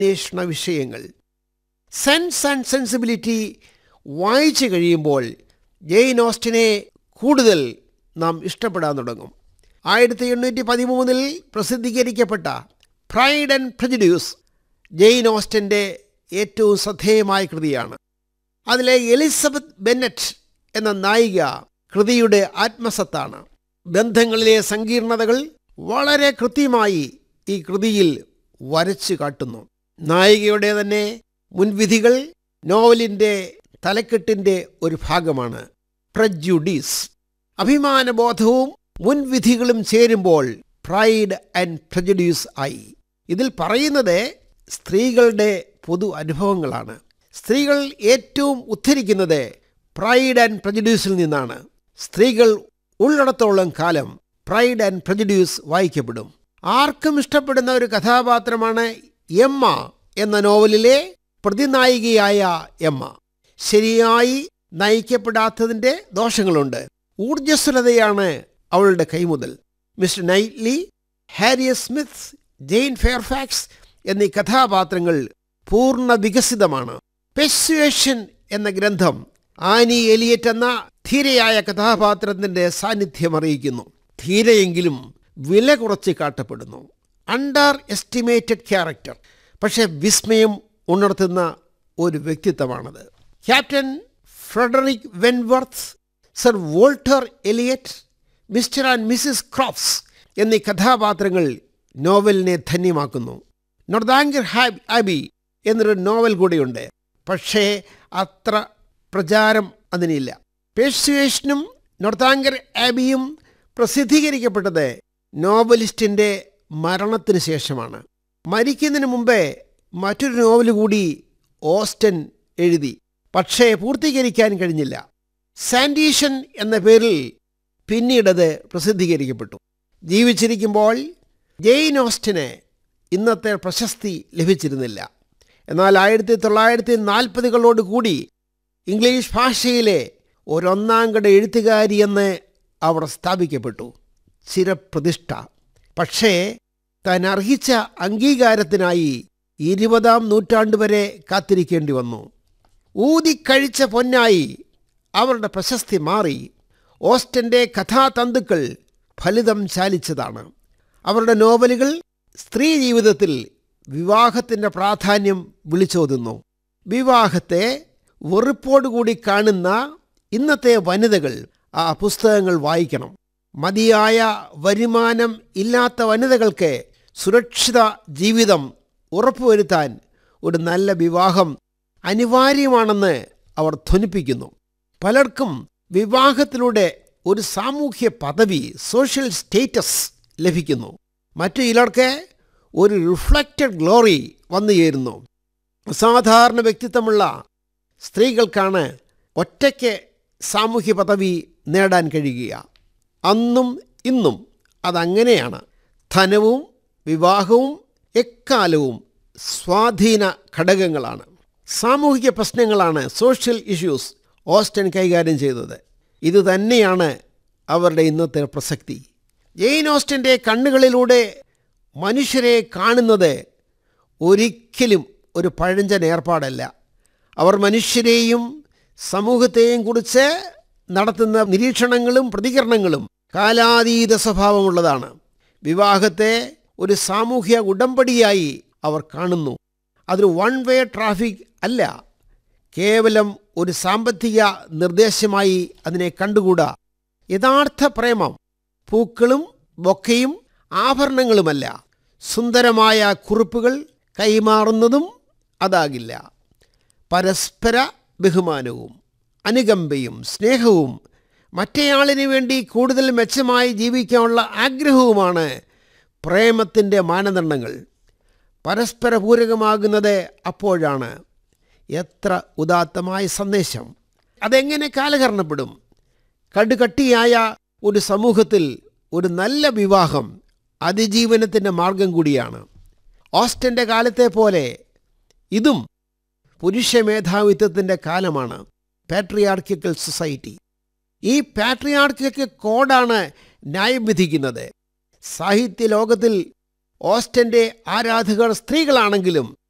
അന്വേഷണ വിഷയങ്ങൾ sense and sensibility വായിച്ചു കഴിയുമ്പോൾ ജെയിൻ ഓസ്റ്റിനെ കൂടുതൽ നാം ഇഷ്ടപ്പെടാൻ തുടങ്ങും ആയിരത്തി എണ്ണൂറ്റി പതിമൂന്നിൽ പ്രസിദ്ധീകരിക്കപ്പെട്ട പ്രൈഡ് ആൻഡ് പ്രജഡ്യൂസ് ജെയിൻ ഓസ്റ്റൻ്റെ ഏറ്റവും ശ്രദ്ധേയമായ കൃതിയാണ് അതിലെ എലിസബത്ത് ബെന്നറ്റ് എന്ന നായിക കൃതിയുടെ ആത്മസത്താണ് ബന്ധങ്ങളിലെ സങ്കീർണതകൾ വളരെ കൃത്യമായി ഈ കൃതിയിൽ വരച്ചു കാട്ടുന്നു നായികയുടെ തന്നെ മുൻവിധികൾ നോവലിൻ്റെ തലക്കെട്ടിൻ്റെ ഒരു ഭാഗമാണ് പ്രജുഡീസ് അഭിമാനബോധവും മുൻവിധികളും ചേരുമ്പോൾ പ്രൈഡ് ആൻഡ് പ്രജഡ്യൂസ് ആയി ഇതിൽ പറയുന്നത് സ്ത്രീകളുടെ പൊതു അനുഭവങ്ങളാണ് സ്ത്രീകൾ ഏറ്റവും ഉദ്ധരിക്കുന്നത് പ്രൈഡ് ആൻഡ് പ്രജഡ്യൂസിൽ നിന്നാണ് സ്ത്രീകൾ ഉള്ളിടത്തോളം കാലം പ്രൈഡ് ആൻഡ് പ്രജഡ്യൂസ് വായിക്കപ്പെടും ആർക്കും ഇഷ്ടപ്പെടുന്ന ഒരു കഥാപാത്രമാണ് എമ്മ എന്ന നോവലിലെ പ്രതിനായികയായ എമ്മ ശരിയായി നയിക്കപ്പെടാത്തതിൻ്റെ ദോഷങ്ങളുണ്ട് ഊർജ്ജസ്വലതയാണ് അവളുടെ കൈമുതൽ Mr Knightley Harriet Smith Jane Fairfax എന്നീ കഥാപാത്രങ്ങൾ പൂർണ്ണ വികസിതമാണ് പെസ്വേഷൻ എന്ന ഗ്രന്ഥം ആനി എലിയറ്റ് എന്ന ധീരയായ കഥാപാത്രത്തിൻ്റെ സാന്നിധ്യം അറിയിക്കുന്നു ധീരയെങ്കിലും വില കുറച്ച് കാട്ടപ്പെടുന്നു അണ്ടർ എസ്റ്റിമേറ്റഡ് ക്യാരക്ടർ പക്ഷേ വിസ്മയം ഉണർത്തുന്ന ഒരു വ്യക്തിത്വമാണത് Captain Frederick Wentworth Sir Walter Elliot Mr and Mrs Croft എന്നീ കഥാപാത്രങ്ങൾ നോവലിനെ ധന്യമാക്കുന്നു നൊർദാങ്കർ ഹാബ് ആബി എന്നൊരു നോവൽ കൂടിയുണ്ട് പക്ഷേ അത്ര പ്രചാരം അതിനില്ല പേഴ്സുവേഷനും നൊർദാങ്കർ ആബിയും പ്രസിദ്ധീകരിക്കപ്പെട്ടത് നോവലിസ്റ്റിൻ്റെ മരണത്തിന് ശേഷമാണ് മരിക്കുന്നതിന് മുമ്പേ മറ്റൊരു നോവൽ കൂടി ഓസ്റ്റൻ എഴുതി പക്ഷേ പൂർത്തീകരിക്കാൻ കഴിഞ്ഞില്ല സാൻഡീഷൻ എന്ന പേരിൽ പിന്നീടത് പ്രസിദ്ധീകരിക്കപ്പെട്ടു ജീവിച്ചിരിക്കുമ്പോൾ ജെയിൻ ഓസ്റ്റിന് ഇന്നത്തെ പ്രശസ്തി ലഭിച്ചിരുന്നില്ല എന്നാൽ ആയിരത്തി തൊള്ളായിരത്തി നാൽപ്പതുകളോട് കൂടി ഇംഗ്ലീഷ് ഭാഷയിലെ ഒരൊന്നാംകട എഴുത്തുകാരി എന്ന് അവർ സ്ഥാപിക്കപ്പെട്ടു ചിരപ്രതിഷ്ഠ പക്ഷേ താൻ അർഹിച്ച അംഗീകാരത്തിനായി ഇരുപതാം നൂറ്റാണ്ട് വരെ കാത്തിരിക്കേണ്ടി വന്നു ഊതിക്കഴിച്ച പൊന്നായി അവരുടെ പ്രശസ്തി മാറി ഓസ്റ്റൻ്റെ കഥാതന്തുക്കൾ ഫലിതം ചാലിച്ചതാണ് അവരുടെ നോവലുകൾ സ്ത്രീ ജീവിതത്തിൽ വിവാഹത്തിൻ്റെ പ്രാധാന്യം വിളിച്ചോതുന്നു വിവാഹത്തെ വെറുപ്പോടുകൂടി കാണുന്ന ഇന്നത്തെ വനിതകൾ ആ പുസ്തകങ്ങൾ വായിക്കണം മതിയായ വരുമാനം ഇല്ലാത്ത വനിതകൾക്ക് സുരക്ഷിത ജീവിതം ഉറപ്പുവരുത്താൻ ഒരു നല്ല വിവാഹം അനിവാര്യമാണെന്ന് അവർ ധ്വനിപ്പിക്കുന്നു പലർക്കും വിവാഹത്തിലൂടെ ഒരു സാമൂഹ്യ പദവി സോഷ്യൽ സ്റ്റേറ്റസ് ലഭിക്കുന്നു മറ്റു ചിലർക്ക് ഒരു റിഫ്ലക്റ്റഡ് ഗ്ലോറി വന്നു ചേരുന്നു അസാധാരണ വ്യക്തിത്വമുള്ള സ്ത്രീകൾക്കാണ് ഒറ്റയ്ക്ക് സാമൂഹ്യ പദവി നേടാൻ കഴിയുക അന്നും ഇന്നും അതങ്ങനെയാണ് ധനവും വിവാഹവും എക്കാലവും സ്വാധീന ഘടകങ്ങളാണ് സാമൂഹിക പ്രശ്നങ്ങളാണ് സോഷ്യൽ ഇഷ്യൂസ് ഓസ്റ്റൻ കൈകാര്യം ചെയ്തത് ഇത് തന്നെയാണ് അവരുടെ ഇന്നത്തെ പ്രസക്തി ജെയിൻ ഓസ്റ്റൻ്റെ കണ്ണുകളിലൂടെ മനുഷ്യരെ കാണുന്നത് ഒരിക്കലും ഒരു പഴഞ്ചൻ ഏർപ്പാടല്ല അവർ മനുഷ്യരെയും സമൂഹത്തെയും കുറിച്ച് നടത്തുന്ന നിരീക്ഷണങ്ങളും പ്രതികരണങ്ങളും കാലാതീത സ്വഭാവമുള്ളതാണ് വിവാഹത്തെ ഒരു സാമൂഹ്യ ഉടമ്പടിയായി അവർ കാണുന്നു അതൊരു വൺ വേ ട്രാഫിക് അല്ല കേവലം ഒരു സാമ്പത്തിക നിർദ്ദേശമായി അതിനെ കണ്ടുകൂടാ യഥാർത്ഥ പ്രേമം പൂക്കളും ബൊക്കയും ആഭരണങ്ങളുമല്ല സുന്ദരമായ കുറിപ്പുകൾ കൈമാറുന്നതും അതാകില്ല പരസ്പര ബഹുമാനവും അനുകമ്പയും സ്നേഹവും മറ്റേയാളിന് വേണ്ടി കൂടുതൽ മെച്ചമായി ജീവിക്കാനുള്ള ആഗ്രഹവുമാണ് പ്രേമത്തിൻ്റെ മാനദണ്ഡങ്ങൾ പരസ്പര പൂരകമാകുന്നത് അപ്പോഴാണ് എത്ര ഉദാത്തമായ സന്ദേശം അതെങ്ങനെ കാലഹരണപ്പെടും കടുകട്ടിയായ ഒരു സമൂഹത്തിൽ ഒരു നല്ല വിവാഹം അതിജീവനത്തിൻ്റെ മാർഗം കൂടിയാണ് ഓസ്റ്റൻ്റെ കാലത്തെ പോലെ ഇതും പുരുഷ മേധാവിത്വത്തിൻ്റെ കാലമാണ് പാട്രിയാർക്കിക്കൽ സൊസൈറ്റി ഈ പാട്രിയാർക്കിക്കൽ കോഡാണ് ന്യായം വിധിക്കുന്നത് സാഹിത്യ ലോകത്തിൽ ഓസ്റ്റൻ്റെ ആരാധകർ സ്ത്രീകളാണെങ്കിലും